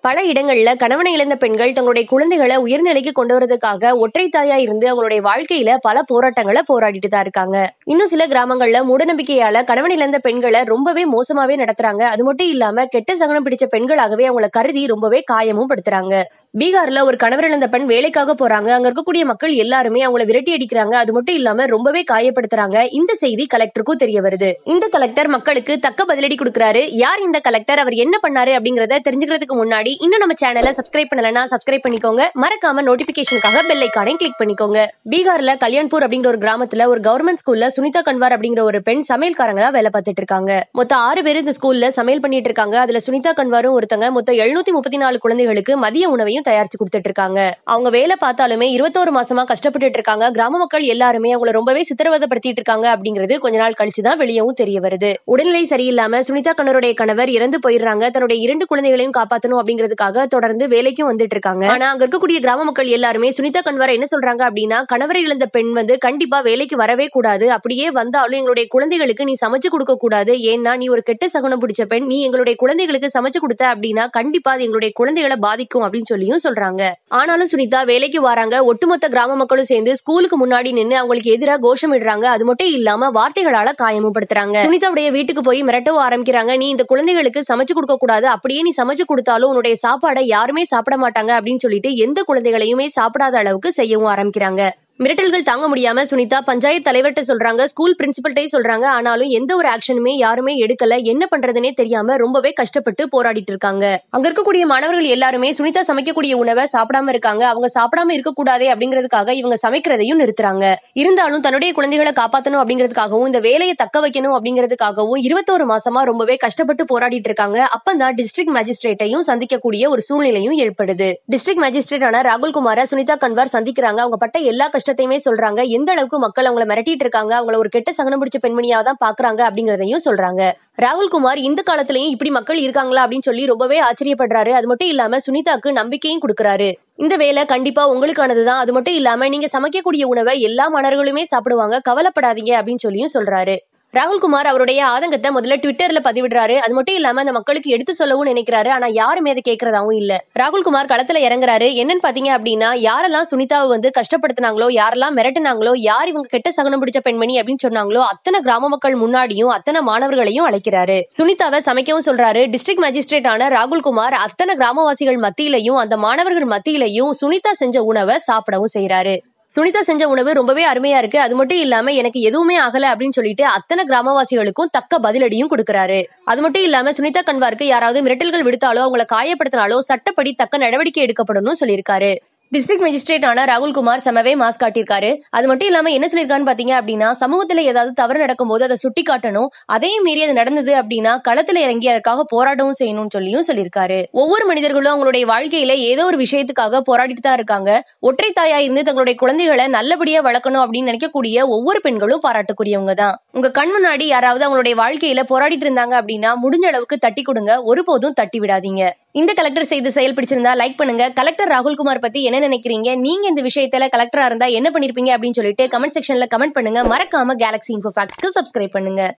பல இடங்கள்ல கணவனை இழந்த பெண்கள் தங்களுடைய குழந்தைகளை உயர்ந்த நிலைக்கு கொண்டு வரதுக்காக ஒற்றை தாயா இருந்து அவங்களுடைய வாழ்க்கையில பல போராட்டங்களை போராடிட்டு தான் இருக்காங்க இன்னும் சில கிராமங்கள்ல மூடநம்பிக்கையால கணவன் இழந்த பெண்களை ரொம்பவே மோசமாவே நடத்துறாங்க அது மட்டும் இல்லாம கெட்ட சகனம் பிடிச்ச பெண்களாகவே அவங்கள கருதி ரொம்பவே காயமும் படுத்துறாங்க பீகார்ல ஒரு கணவர் இழந்த பெண் வேலைக்காக போறாங்க அங்க இருக்கக்கூடிய மக்கள் எல்லாருமே அவங்கள விரட்டி அடிக்கிறாங்க அது மட்டும் இல்லாம ரொம்பவே காயப்படுத்துறாங்க இந்த செய்தி கலெக்டருக்கும் தெரிய வருது இந்த கலெக்டர் மக்களுக்கு தக்க பதிலடி கொடுக்கறாரு யார் இந்த கலெக்டர் அவர் என்ன பண்ணாரு அப்படிங்கறத தெரிஞ்சுக்கிறதுக்கு முன்னாடி இன்னும் நம்ம சேனலை சப்ஸ்கிரைப் பண்ணலனா சப்ஸ்கிரைப் பண்ணிக்கோங்க மறக்காம நோட்டிபிகேஷனுக்காக பெல் ஐக்கானையும் கிளிக் பண்ணிக்கோங்க பீகார்ல கல்யாண்பூர் அப்படிங்கிற ஒரு கிராமத்துல ஒரு கவர்மெண்ட் ஸ்கூல்ல சுனிதா கன்வார் அப்படிங்கிற ஒரு பெண் சமையல்காரங்களா வேலை பார்த்துட்டு இருக்காங்க மொத்தம் ஆறு பேர் இந்த ஸ்கூல்ல சமையல் பண்ணிட்டு இருக்காங்க அதுல சுனிதா கன்வாரும் ஒருத்தங்க மொத்தம் எழுநூத்தி முப்பத்தி நாலு குழந்தைகளுக்கு மதிய உணவையும் தயாரிச்சு கொடுத்துட்டு இருக்காங்க அவங்க வேலை பார்த்தாலுமே இருபத்தோரு மாசமா கஷ்டப்பட்டுட்டு இருக்காங்க கிராம மக்கள் எல்லாருமே அவங்கள ரொம்பவே சித்திரவதைப்படுத்திட்டு இருக்காங்க அப்படிங்கிறது கொஞ்ச நாள் கழிச்சுதான் வெளியவும் தெரிய வருது உடல்நிலை சரியில்லாம சுனிதா கண்ணருடைய கணவர் இறந்து போயிடுறாங்க தன்னுடைய இரண்டு குழந்தைகளையும் காப்பாத்தணும் அப்படிங்கிறதுக்காக தொடர்ந்து வேலைக்கும் வந்துட்டு இருக்காங்க ஆனா அங்க இருக்கக்கூடிய கிராம மக்கள் எல்லாருமே சுனிதா கன்வர என்ன சொல்றாங்க அப்படின்னா கணவரை இழந்த பெண் வந்து கண்டிப்பா வேலைக்கு வரவே கூடாது அப்படியே வந்தாலும் எங்களுடைய குழந்தைகளுக்கு நீ சமைச்சு கொடுக்க கூடாது ஏன்னா நீ ஒரு கெட்ட சகுனம் பிடிச்ச பெண் நீ எங்களுடைய குழந்தைகளுக்கு சமைச்சு கொடுத்த அப்படின்னா கண்டிப்பா அது எங்களுடைய குழந்தைகளை பாதிக்கும் அப்படின்னு சொல்லியும் சொல்றாங்க ஆனாலும் சுனிதா வேலைக்கு வராங்க ஒட்டுமொத்த கிராம மக்களும் சேர்ந்து ஸ்கூலுக்கு முன்னாடி நின்னு அவங்களுக்கு எதிராக கோஷமிடுறாங்க அது மட்டும் இல்லாம வார்த்தைகளால காயமும் படுத்துறாங்க சுனிதாவுடைய வீட்டுக்கு போய் மிரட்டவும் ஆரம்பிக்கிறாங்க நீ இந்த குழந்தைகளுக்கு சமைச்சு கொடுக்க கூடாது அப்படியே நீ சமைச்சு கொடுத்தாலும் உன்னுடைய சாப்பாடை யாருமே சாப்பிட மாட்டாங்க அப்படின்னு சொல்லிட்டு எந்த குழந்தைகளையுமே சாப்பிடாத அளவுக்கு செய்யவும் ஆரம்பிக்கிறாங்க மிரட்டல்கள் தாங்க முடியாம சுனிதா பஞ்சாயத்து தலைவர்கிட்ட சொல்றாங்க ஸ்கூல் பிரின்சிபல்கிட்டயும் சொல்றாங்க ஆனாலும் எந்த ஒரு ஆக்ஷனுமே யாருமே எடுக்கல என்ன பண்றதுனே தெரியாம ரொம்பவே கஷ்டப்பட்டு போராடிட்டு இருக்காங்க அங்க இருக்கக்கூடிய மாணவர்கள் எல்லாருமே சுனிதா சமைக்கக்கூடிய உணவை சாப்பிடாம இருக்காங்க அவங்க சாப்பிடாம இருக்கக்கூடாதே அப்படிங்கிறதுக்காக இவங்க சமைக்கிறதையும் நிறுத்துறாங்க இருந்தாலும் தன்னுடைய குழந்தைகளை காப்பாத்தணும் அப்படிங்கிறதுக்காகவும் இந்த வேலையை தக்க வைக்கணும் அப்படிங்கிறதுக்காகவும் இருபத்தோரு மாசமா ரொம்பவே கஷ்டப்பட்டு போராடிட்டு இருக்காங்க அப்பதான் டிஸ்ட்ரிக்ட் மேஜிஸ்ட்ரேட்டையும் சந்திக்கக்கூடிய ஒரு சூழ்நிலையும் ஏற்படுது டிஸ்ட்ரிக்ட் மேஜிஸ்ட்ரேட்டான ராகுல் குமார சுனிதா கன்வார் சந்திக்கிறாங்க அவங்க பட்ட எல்லா கஷ்டத்தையுமே சொல்றாங்க எந்த அளவுக்கு மக்கள் அவங்கள மிரட்டிட்டு இருக்காங்க அவங்கள ஒரு கெட்ட சகனம் பிடிச்ச பெண்மணியா தான் பாக்குறாங்க அப்படிங்கறதையும் சொல்றாங்க ராகுல் குமார் இந்த காலத்திலயும் இப்படி மக்கள் இருக்காங்களா அப்படின்னு சொல்லி ரொம்பவே ஆச்சரியப்படுறாரு அது மட்டும் இல்லாம சுனிதாக்கு நம்பிக்கையும் கொடுக்கறாரு இந்த வேலை கண்டிப்பா உங்களுக்கானதுதான் அது மட்டும் இல்லாம நீங்க சமைக்கக்கூடிய உணவை எல்லா மாணவர்களுமே சாப்பிடுவாங்க கவலைப்படாதீங்க அப்படின்னு சொல்லியும் சொல்றாரு ராகுல்குமார் அவருடைய ஆதங்கத்தை முதல்ல ட்விட்டர்ல பதிவிடுறாரு அது மட்டும் இல்லாம அந்த மக்களுக்கு எடுத்து சொல்லவும் நினைக்கிறாரு ஆனா யாருமே அதை கேட்கறதாவும் இல்ல ராகுல்குமார் களத்துல இறங்குறாரு என்னன்னு பாத்தீங்க அப்படின்னா யாரெல்லாம் சுனிதாவை வந்து கஷ்டப்படுத்தினாங்களோ யாரெல்லாம் மிரட்டினாங்களோ யார் இவங்க கெட்ட சகுனம் பிடிச்ச பெண்மணி அப்படின்னு சொன்னாங்களோ அத்தனை கிராம மக்கள் முன்னாடியும் அத்தனை மாணவர்களையும் அழைக்கிறாரு சுனிதாவை சமைக்கவும் சொல்றாரு டிஸ்ட்ரிக்ட் மேஜிஸ்ட்ரேட் ஆன ராகுல்குமார் அத்தனை கிராமவாசிகள் மத்தியிலையும் அந்த மாணவர்கள் மத்தியிலையும் சுனிதா செஞ்ச உணவை சாப்பிடவும் செய்யறாரு சுனிதா செஞ்ச உணவு ரொம்பவே அருமையா இருக்கு அது மட்டும் இல்லாம எனக்கு எதுவுமே ஆகல அப்படின்னு சொல்லிட்டு அத்தனை கிராமவாசிகளுக்கும் தக்க பதிலடியும் கொடுக்கறாரு அது மட்டும் இல்லாம சுனிதா கன்வாருக்கு யாராவது மிரட்டல்கள் விடுத்தாலோ அவங்கள காயப்படுத்தினாலோ சட்டப்படி தக்க நடவடிக்கை எடுக்கப்படும் சொல்லியிருக்காரு டிஸ்ட்ரிக்ட் மேஜிஸ்ட்ரேட் ஆன ராகுல்குமார் செமவே மாஸ் காட்டியிருக்காரு அது மட்டும் இல்லாம என்ன சொல்லியிருக்கான்னு பாத்தீங்க அப்படின்னா சமூகத்துல ஏதாவது தவறு நடக்கும்போது அதை சுட்டி காட்டணும் அதே மீறி அது நடந்தது அப்படின்னா களத்துல இறங்கி அதற்காக போராடவும் செய்யணும்னு சொல்லியும் சொல்லியிருக்காரு ஒவ்வொரு மனிதர்களும் அவங்களுடைய வாழ்க்கையில ஏதோ ஒரு விஷயத்துக்காக போராடிட்டு தான் இருக்காங்க ஒற்றை தாயா இருந்து தங்களுடைய குழந்தைகளை நல்லபடியா வளர்க்கணும் அப்படின்னு நினைக்கக்கூடிய ஒவ்வொரு பெண்களும் பாராட்டக்கூடியவங்க தான் உங்க கண் முன்னாடி யாராவது அவங்களுடைய வாழ்க்கையில போராடிட்டு இருந்தாங்க அப்படின்னா முடிஞ்ச அளவுக்கு தட்டி கொடுங்க ஒருபோதும் தட்டி விடாதீங்க இந்த கலெக்டர் செய்த செயல் பிடிச்சிருந்தா லைக் பண்ணுங்க கலெக்டர் ராகுல்குமார் பத்தி என்ன நினைக்கிறீங்க நீங்க இந்த விஷயத்துல கலெக்டரா இருந்தா என்ன பண்ணிருப்பீங்க அப்படின்னு சொல்லிட்டு கமெண்ட் செக்ஷன்ல கமெண்ட் பண்ணுங்க மறக்காம கேலக்ஸி இன்ஃபோ ஃபேக்ஸ்க்கு சப்ஸ்கிரைப் பண்ணுங்க